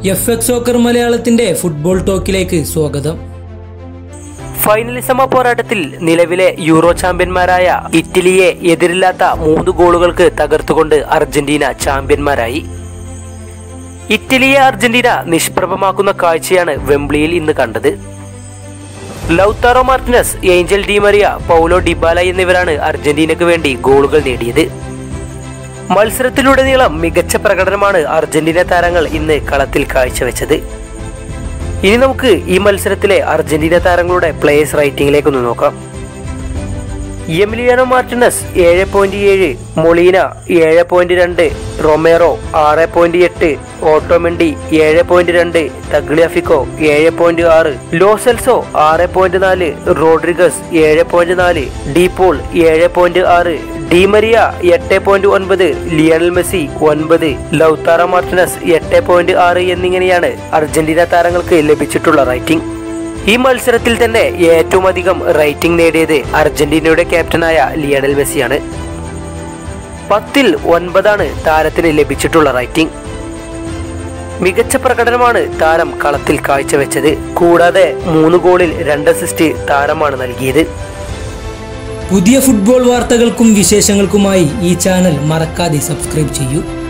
F X soccer മലയാളത്തിന്റെ football ടോക്കിലേക്ക് സ്വാഗതം ഫൈനൽ സമ പോരാട്ടത്തിൽ നിലവിലെ യൂറോ ചാമ്പ്യന്മാരായ ഇറ്റലിയെ എതിരില്ലാത്ത മൂന്ന് ഗോളുകൾക്ക് തകർത്തുകൊണ്ട് അർജന്റീന ചാമ്പ്യന്മാരായി ഇറ്റലിയെ അർജന്റീന നിഷ്പ്രഭമാക്കുന്ന കാഴ്ചയാണ് വെംബ്ലിയിൽ ഇന്ന് കണ്ടത് Lautaro Martinez Angel Di Maria Paulo Dybala എന്നിവരാണ് അർജന്റീനയ്ക്ക് വേണ്ടി ഗോളുകൾ നേടിയത് മത്സരത്തിലുടനീളം മികച്ച പ്രകടനമാണ് അർജന്റീന താരങ്ങൾ ഇന്ന് കളത്തിൽ കാഴ്ചവെച്ചത് ഇനി നമുക്ക് ഈ മത്സരത്തിലെ അർജന്റീന താരങ്ങളുടെ പ്ലേയേഴ്സ് റേറ്റിംഗിലേക്ക് ഒന്ന് നോക്കാം എമിലിയാനോ മാർട്ടിനസ് ഏഴ് പോയിന്റ് ഏഴ് മൊളീന ഏഴ് പോയിന്റ് രണ്ട് റൊമേറോ ആറ് പോയിന്റ് എട്ട് ഓട്ടോമെൻഡി ഏഴ് പോയിന്റ് രണ്ട് തഗ്ലിയഫിക്കോ ഏഴ് പോയിന്റ് ആറ് ലോസെൽസോ ആറ് പോയിന്റ് നാല് റോഡ്രിഗസ് ഏഴ് പോയിന്റ് നാല് ഡീപോൾ ഏഴ് പോയിന്റ് ആറ് ഡിമരിയ എട്ട് പോയിന്റ് ഒൻപത് ലിയണൽ മെസ്സി ഒൻപത് ലൗത്താറ മാർട്ടിനസ് എട്ട് പോയിന്റ് ആറ് എന്നിങ്ങനെയാണ് അർജന്റീന താരങ്ങൾക്ക് ലഭിച്ചിട്ടുള്ള റേറ്റിംഗ് ഈ മത്സരത്തിൽ തന്നെ ഏറ്റവും അധികം റേറ്റിംഗ് നേടിയത് അർജന്റീനയുടെ ക്യാപ്റ്റനായ ലിയണൽ മെസ്സിയാണ് പത്തിൽ ഒൻപതാണ് താരത്തിന് ലഭിച്ചിട്ടുള്ള റേറ്റിംഗ് മികച്ച പ്രകടനമാണ് താരം കളത്തിൽ കാഴ്ചവെച്ചത് കൂടാതെ മൂന്ന് ഗോളിൽ രണ്ട് അസിസ്റ്റ് താരമാണ് നൽകിയത് പുതിയ ഫുട്ബോൾ വാർത്തകൾക്കും വിശേഷങ്ങൾക്കുമായി ഈ ചാനൽ മറക്കാതെ സബ്സ്ക്രൈബ് ചെയ്യൂ